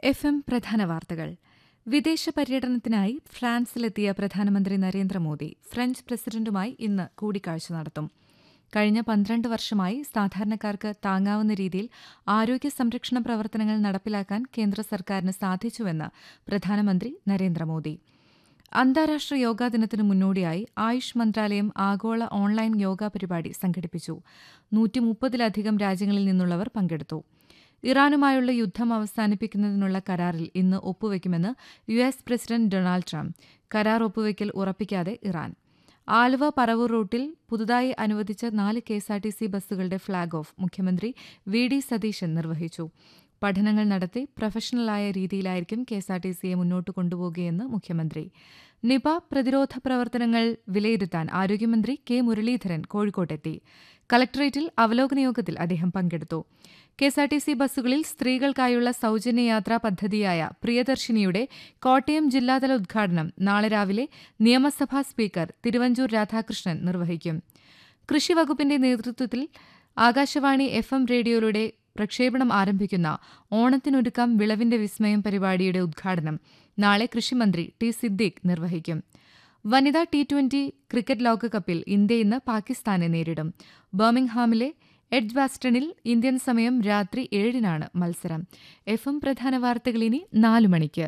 F M പ്രധാന വാർത്തകൾ വിദേശ പര്യടനത്തിനായി ഫ്രാൻസിലെത്തിയ പ്രധാനമന്ത്രി നരേന്ദ്രമോദി ഫ്രഞ്ച് പ്രസിഡന്റുമായി ഇന്ന് കൂടിക്കാഴ്ച നടത്തും കഴിഞ്ഞ പന്ത്രണ്ട് വർഷമായി സാധാരണക്കാർക്ക് താങ്ങാവുന്ന രീതിയിൽ ആരോഗ്യ സംരക്ഷണ പ്രവർത്തനങ്ങൾ നടപ്പിലാക്കാൻ കേന്ദ്ര സർക്കാരിന് സാധിച്ചുവെന്ന് പ്രധാനമന്ത്രി നരേന്ദ്രമോദി അന്താരാഷ്ട്ര യോഗാ ദിനത്തിനു മുന്നോടിയായി ആയുഷ് മന്ത്രാലയം ആഗോള ഓൺലൈൻ യോഗ പരിപാടി സംഘടിപ്പിച്ചു നൂറ്റിമുപ്പതിലധികം രാജ്യങ്ങളിൽ നിന്നുള്ളവർ പങ്കെടുത്തു ഇറാനുമായുള്ള യുദ്ധം അവസാനിപ്പിക്കുന്നതിനുള്ള കരാറിൽ ഇന്ന് ഒപ്പുവെക്കുമെന്ന് U S president Donald Trump കരാർ ഒപ്പുവെക്കൽ ഉറപ്പിക്കാതെ ഇറാൻ ആലുവ പറവൂർ റൂട്ടിൽ പുതുതായി അനുവദിച്ച നാല് കെഎസ്ആർടിസി ബസ്സുകളുടെ ഫ്ളാഗ് ഓഫ് മുഖ്യമന്ത്രി വി ഡി സതീശൻ നിർവഹിച്ചു പഠനങ്ങൾ നടത്തി പ്രൊഫഷണലായ രീതിയിലായിരിക്കും കെഎസ്ആർടിസിയെ മുന്നോട്ട് കൊണ്ടുപോകുകയെന്ന് മുഖ്യമന്ത്രി നിപ പ്രതിരോധ പ്രവർത്തനങ്ങൾ വിലയിരുത്താൻ ആരോഗ്യമന്ത്രി കെ മുരളീധരൻ കോഴിക്കോട്ടെത്തി കളക്ടറേറ്റിൽ അവലോകന യോഗത്തിൽ അദ്ദേഹം പങ്കെടുത്തു കെഎസ്ആർടിസി ബസ്സുകളിൽ സ്ത്രീകൾക്കായുള്ള സൌജന്യ യാത്രാ പദ്ധതിയായ പ്രിയദർശിനിയുടെ കോട്ടയം ജില്ലാതല ഉദ്ഘാടനം നാളെ രാവിലെ നിയമസഭാ സ്പീക്കർ തിരുവഞ്ചൂർ രാധാകൃഷ്ണൻ നിർവഹിക്കും കൃഷിവകുപ്പിന്റെ നേതൃത്വത്തിൽ ആകാശവാണി എഫ് എം റേഡിയോയിലൂടെ പ്രക്ഷേപണം ആരംഭിക്കുന്ന ഓണത്തിനൊരുക്കം വിളവിന്റെ വിസ്മയം പരിപാടിയുടെ ഉദ്ഘാടനം നാളെ കൃഷിമന്ത്രി ടി സിദ്ദീഖ് നിർവഹിക്കും വനിതാ ടി ട്വന്റി ക്രിക്കറ്റ് ലോകകപ്പിൽ ഇന്ത്യ ഇന്ന് പാകിസ്ഥാനെ നേരിടും ബർമിംഗ്ഹാമിലെ എഡ്ജ് ബാസ്റ്റണിൽ ഇന്ത്യൻ സമയം രാത്രി ഏഴിനാണ് മത്സരം എഫ് എം പ്രധാന വാർത്തകൾ ഇനി നാലു മണിക്ക്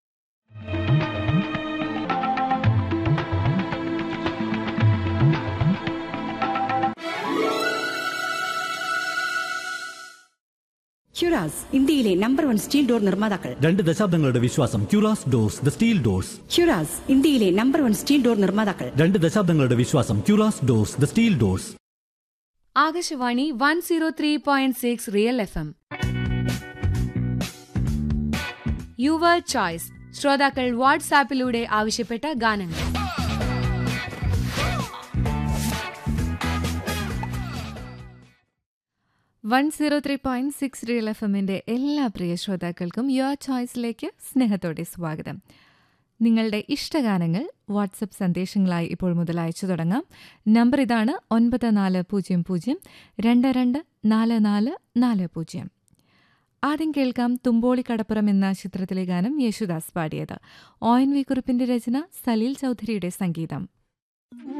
ക്യുറാസ് ഇന്ത്യയിലെ നമ്പർ വൺ സ്റ്റീൽ ഡോർ നിർമ്മാതാക്കൾ രണ്ട് ദശാബ്ദങ്ങളുടെ വിശ്വാസം Curas doors the steel doors Curas ഇന്ത്യയിലെ നമ്പർ വൺ സ്റ്റീൽ ഡോർ നിർമ്മാതാക്കൾ രണ്ട് ദശാബ്ദങ്ങളുടെ വിശ്വാസം Curas doors the steel doors Akashvani one zero three point six real F M your choice ശ്രോതാക്കൾ വാട്സാപ്പിലൂടെ ആവശ്യപ്പെട്ട ഗാനങ്ങൾ one zero three point six real F എമ്മിന്റെ എല്ലാ പ്രിയ ശ്രോതാക്കൾക്കും യുവർ ചോയ്സിലേക്ക് സ്നേഹത്തോടെ സ്വാഗതം നിങ്ങളുടെ ഇഷ്ടഗാനങ്ങൾ വാട്സപ്പ് സന്ദേശങ്ങളായി ഇപ്പോൾ മുതൽ അയച്ചു തുടങ്ങാം നമ്പർ ഇതാണ് ഒൻപത് നാല് പൂജ്യം പൂജ്യം രണ്ട് രണ്ട് നാല് നാല് നാല് പൂജ്യം ആദ്യം കേൾക്കാം തുമ്പോളി കടപ്പുറം എന്ന ചിത്രത്തിലെ ഗാനം യേശുദാസ് പാടിയത് ഒ എൻ വി കുറിപ്പിന്റെ രചന സലീൽ ചൌധരിയുടെ സംഗീതം